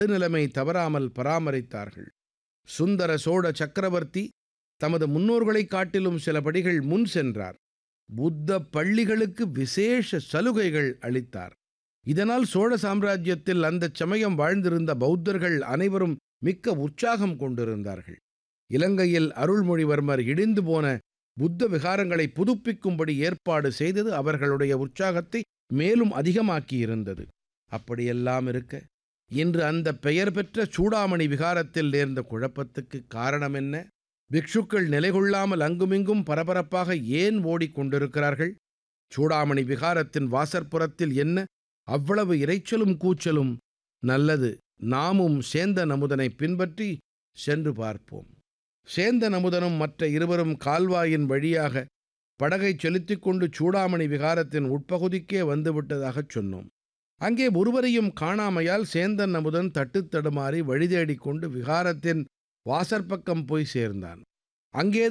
நடுநிலைமை தவறாமல் பராமரித்தார்கள் சுந்தர சோழ சக்கரவர்த்தி தமது முன்னோர்களைக் காட்டிலும் சில படிகள் முன் சென்றார் புத்த பள்ளிகளுக்கு விசேஷ சலுகைகள் அளித்தார் இதனால் சோழ சாம்ராஜ்யத்தில் அந்தச் சமயம் வாழ்ந்திருந்த பௌத்தர்கள் அனைவரும் மிக்க உற்சாகம் கொண்டிருந்தார்கள் இலங்கையில் அருள்மொழிவர்மர் இடிந்து போன புத்த விகாரங்களை புதுப்பிக்கும்படி ஏற்பாடு செய்தது அவர்களுடைய உற்சாகத்தை மேலும் அதிகமாக்கியிருந்தது அப்படியெல்லாம் இருக்க இன்று அந்த பெயர் பெற்ற சூடாமணி விகாரத்தில் நேர்ந்த குழப்பத்துக்கு காரணம் என்ன பிக்ஷுக்கள் நிலைகொள்ளாமல் அங்குமிங்கும் பரபரப்பாக ஏன் ஓடிக்கொண்டிருக்கிறார்கள் சூடாமணி விகாரத்தின் வாசற்புறத்தில் என்ன அவ்வளவு இரைச்சலும் கூச்சலும் நல்லது நாமும் சேந்த நமுதனை பின்பற்றி சென்று பார்ப்போம் சேந்த நமுதனும் மற்ற இருவரும் கால்வாயின் வழியாக படகைச் செலுத்திக் கொண்டு சூடாமணி விகாரத்தின் உட்பகுதிக்கே வந்துவிட்டதாகச் சொன்னோம் அங்கே ஒருவரையும் காணாமையால் சேந்தன் அமுதன் தட்டுத் தடுமாறி வழிதேடிக் கொண்டு விகாரத்தின் வாசற்பக்கம் போய் சேர்ந்தான் அங்கே